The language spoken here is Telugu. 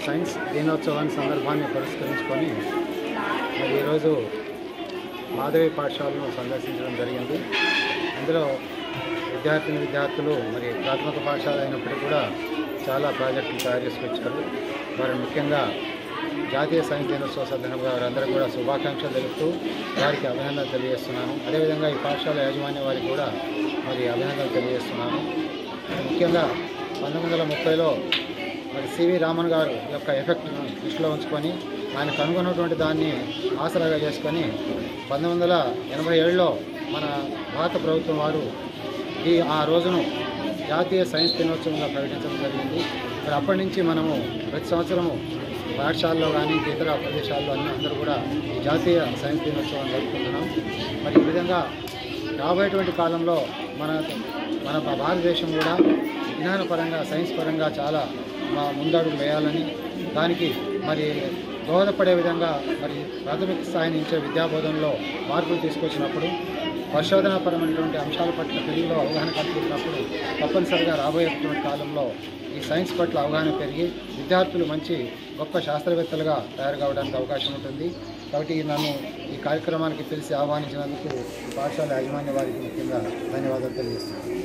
సైన్స్ దినోత్సవాన్ని సందర్భాన్ని పురస్కరించుకొని మరి ఈరోజు మాధవి పాఠశాలను సందర్శించడం జరిగింది అందులో విద్యార్థిని విద్యార్థులు మరి ప్రాథమిక పాఠశాల అయినప్పటికీ కూడా చాలా ప్రాజెక్టులు తయారు చేసుకొచ్చారు వారు ముఖ్యంగా జాతీయ సైన్స్ దినోత్సవ సందర్భంగా వారందరూ కూడా శుభాకాంక్షలు తెలుపుతూ వారికి అభినందనలు తెలియజేస్తున్నాను అదేవిధంగా ఈ పాఠశాల యాజమాన్య వారికి కూడా మరి అభినందనలు తెలియజేస్తున్నాను ముఖ్యంగా పంతొమ్మిది వందల ముప్పైలో మరి సివి రామన్ గారు యొక్క ఎఫెక్ట్ను దృష్టిలో ఉంచుకొని ఆయన కనుగొన్నటువంటి దాన్ని ఆసరాగా చేసుకొని పంతొమ్మిది వందల ఎనభై ఏడులో మన భారత ప్రభుత్వం వారు ఈ ఆ రోజును జాతీయ సైన్స్ దినోత్సవంగా ప్రకటించడం జరిగింది మరి అప్పటి నుంచి మనము ప్రతి సంవత్సరము పాఠశాలలో కానీ ఇతర ప్రదేశాల్లో అన్ని అందరూ కూడా ఈ జాతీయ సైన్స్ దినోత్సవం జరుపుకుంటున్నాం మరి ఈ విధంగా రాబోయేటువంటి కాలంలో మన మన భారతదేశం కూడా విజ్ఞానపరంగా సైన్స్ పరంగా చాలా మా ముందడుగు వేయాలని దానికి మరి దోహదపడే విధంగా మరి ప్రాథమిక స్థాయి నుంచే విద్యాబోధనలో మార్పులు తీసుకొచ్చినప్పుడు పరిశోధనాపరమైనటువంటి అంశాల పట్ల తెలుగులో అవగాహన కల్పించినప్పుడు తప్పనిసరిగా రాబోయేటువంటి కాలంలో ఈ సైన్స్ పట్ల అవగాహన పెరిగి విద్యార్థులు మంచి గొప్ప శాస్త్రవేత్తలుగా తయారు కావడానికి అవకాశం ఉంటుంది కాబట్టి నన్ను ఈ కార్యక్రమానికి పిలిచి ఆహ్వానించినందుకు ఈ పాఠశాల యాజమాన్య వారికి ముఖ్యంగా ధన్యవాదాలు తెలియజేస్తున్నాను